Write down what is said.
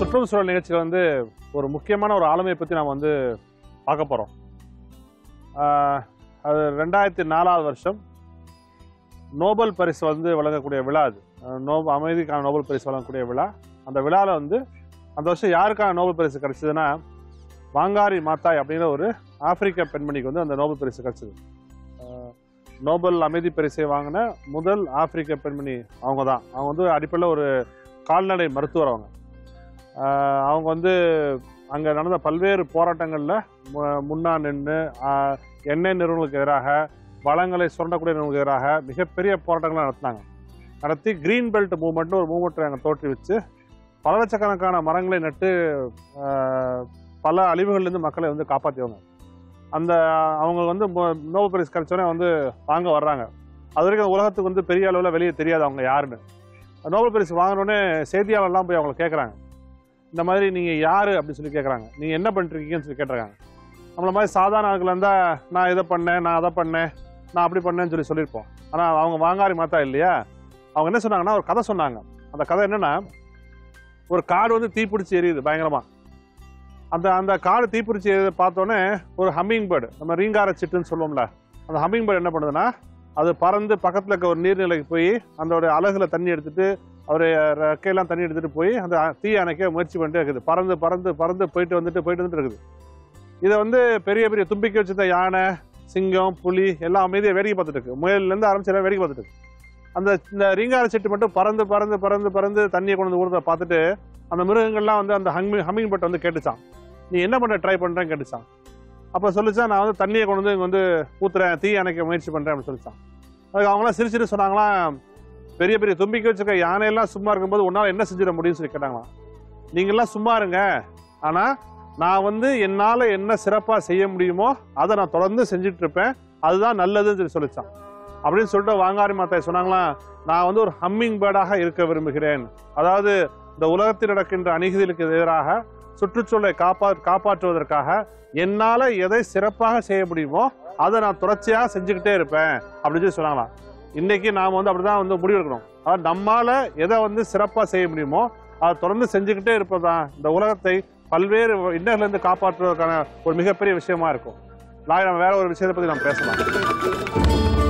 சுற்றுச்சூழல் நிகழ்ச்சியில் வந்து ஒரு முக்கியமான ஒரு ஆளுமையை பற்றி நாம் வந்து பார்க்க போகிறோம் அது ரெண்டாயிரத்தி நாலாவது வருஷம் நோபல் பரிசு வந்து வழங்கக்கூடிய விழா அது அஹ் நோ அமைதிக்கான நோபல் பரிசு வழங்கக்கூடிய விழா அந்த விழாவில் வந்து அந்த வருஷம் யாருக்கான நோபல் பரிசு கிடைச்சதுன்னா வாங்காரி மாத்தாய் அப்படிங்கிற ஒரு ஆப்பிரிக்க பெண்மணிக்கு வந்து அந்த நோபல் பரிசு கிடைச்சது அஹ் நோபல் அமைதி பரிசை வாங்கின முதல் ஆப்பிரிக்க பெண்மணி அவங்க தான் அவங்க வந்து அடிப்படையில் ஒரு கால்நடை மருத்துவர் அவங்க ஆஹ் அவங்க வந்து அங்கே நடந்த பல்வேறு போராட்டங்களில் முன்னா நின்று எண்ணெய் நிறுவனங்களுக்கு எதிராக வளங்களை சுரண்டக்கூடிய நிறுவனங்களுக்கு எதிராக மிகப்பெரிய போராட்டங்களை நடத்தினாங்க நடத்தி கிரீன் பெல்ட் மூவ்மெண்ட்னு ஒரு மூவ்மெண்ட்டை அங்கே தோற்றுவிச்சு பல லட்சக்கணக்கான மரங்களை நட்டு ஆஹ் பல அழிவுகள்லேருந்து மக்களை வந்து காப்பாற்றியவங்க அந்த அவங்க வந்து மோ- நோபல் பரிசு கிடைச்சோடனே வந்து வாங்க வர்றாங்க அது வரைக்கும் உலகத்துக்கு வந்து பெரிய அளவில் வெளியே தெரியாது அவங்க யாருன்னு நோபல் பரிசு வாங்கினோடனே செய்தியாளர்லாம் போய் அவங்கள கேட்குறாங்க இந்த மாதிரி நீங்கள் யார் அப்படின்னு சொல்லி கேட்குறாங்க நீங்கள் என்ன பண்ணிருக்கீங்கன்னு சொல்லி கேட்டிருக்காங்க நம்மள மாதிரி சாதாரண ஆட்கள் இருந்தால் நான் இதை பண்ணேன் நான் அதை பண்ணேன் நான் அப்படி பண்ணேன்னு சொல்லி சொல்லியிருப்போம் ஆனால் அவங்க வாங்காரி மாத்தா இல்லையா அவங்க என்ன சொன்னாங்கன்னா ஒரு கதை சொன்னாங்க அந்த கதை என்னன்னா ஒரு காடு வந்து தீப்பிடிச்சி எரியுது பயங்கரமாக அந்த அந்த காடு தீப்பிடிச்சி எரியுது பார்த்தோன்னே ஒரு ஹம்மிங் பேர்டு நம்ம ரீங்கார சிட்டுன்னு சொல்லுவோம்ல அந்த ஹம்மிங் பேர்டு என்ன பண்ணுதுன்னா அது பறந்து பக்கத்தில் இருக்க ஒரு நீர்நிலைக்கு போய் அதோட அலகுல தண்ணி எடுத்துட்டு அவர் ரெக்கையெல்லாம் தண்ணி எடுத்துட்டு போய் அந்த தீ அணைக்க முயற்சி பண்ணிட்டே இருக்குது பறந்து பறந்து பறந்து போயிட்டு வந்துட்டு போயிட்டு வந்துட்டு இருக்குது இதை வந்து பெரிய பெரிய தும்பிக்கை வச்சிருந்த யானை சிங்கம் புலி எல்லாம் அமைதியாக வேடிக்கை பார்த்துட்டு இருக்கு முயல்லேருந்து ஆரம்பிச்சு எல்லாம் வேடிக்கை பார்த்துட்டு இருக்கு அந்த இந்த ரீங்கார செட்டு மட்டும் பறந்து பறந்து பறந்து பறந்து தண்ணியை கொண்டு வந்து ஊறதை பார்த்துட்டு அந்த மிருகங்கள்லாம் வந்து அந்த ஹம்மிங் ஹம்மிங் பட் வந்து கேட்டுச்சான் நீ என்ன பண்ண ட்ரை பண்ணுறேன்னு கேட்டுச்சான் அப்போ சொல்லிச்சான் நான் வந்து தண்ணியை கொண்டு வந்து இங்கே வந்து ஊத்துறேன் தீ அணைக்க முயற்சி பண்ணுறேன் அப்படின்னு சொல்லிச்சான் அதுக்கு அவங்களாம் சிரிச்சிட்டு சொன்னாங்களாம் பெரிய பெரிய தும்பிக்கை வச்சிருக்க யானையெல்லாம் சும்மா இருக்கும்போது உன்னால் என்ன செஞ்சிட முடியும்னு சொல்லி கேட்டாங்களாம் நீங்கள்லாம் சும்மா இருங்க ஆனால் நான் வந்து என்னால் என்ன சிறப்பாக செய்ய முடியுமோ அதை நான் தொடர்ந்து செஞ்சுட்டு இருப்பேன் அதுதான் நல்லதுன்னு சொல்லி சொல்லிச்சான் அப்படின்னு சொல்லிட்டு வாங்காரி மாத்தாய் சொன்னாங்களாம் நான் வந்து ஒரு ஹம்மிங் பேர்டாக இருக்க விரும்புகிறேன் அதாவது இந்த உலகத்தில் நடக்கின்ற அநீதிகளுக்கு எதிராக சுற்றுச்சூழலை காப்பா காப்பாற்றுவதற்காக என்னால் எதை சிறப்பாக செய்ய முடியுமோ அதை நான் தொடர்ச்சியாக செஞ்சுக்கிட்டே இருப்பேன் அப்படின்னு சொல்லி சொன்னாங்களாம் இன்னைக்கு நாம் வந்து அப்படிதான் வந்து முடிவெடுக்கணும் அதாவது நம்மால எதை வந்து சிறப்பாக செய்ய முடியுமோ அதை தொடர்ந்து செஞ்சுக்கிட்டே இருப்பதுதான் இந்த உலகத்தை பல்வேறு இன்னர்லேருந்து காப்பாற்றுவதற்கான ஒரு மிகப்பெரிய விஷயமா இருக்கும் நாளை நம்ம வேற ஒரு விஷயத்தை பற்றி நம்ம பேசலாம்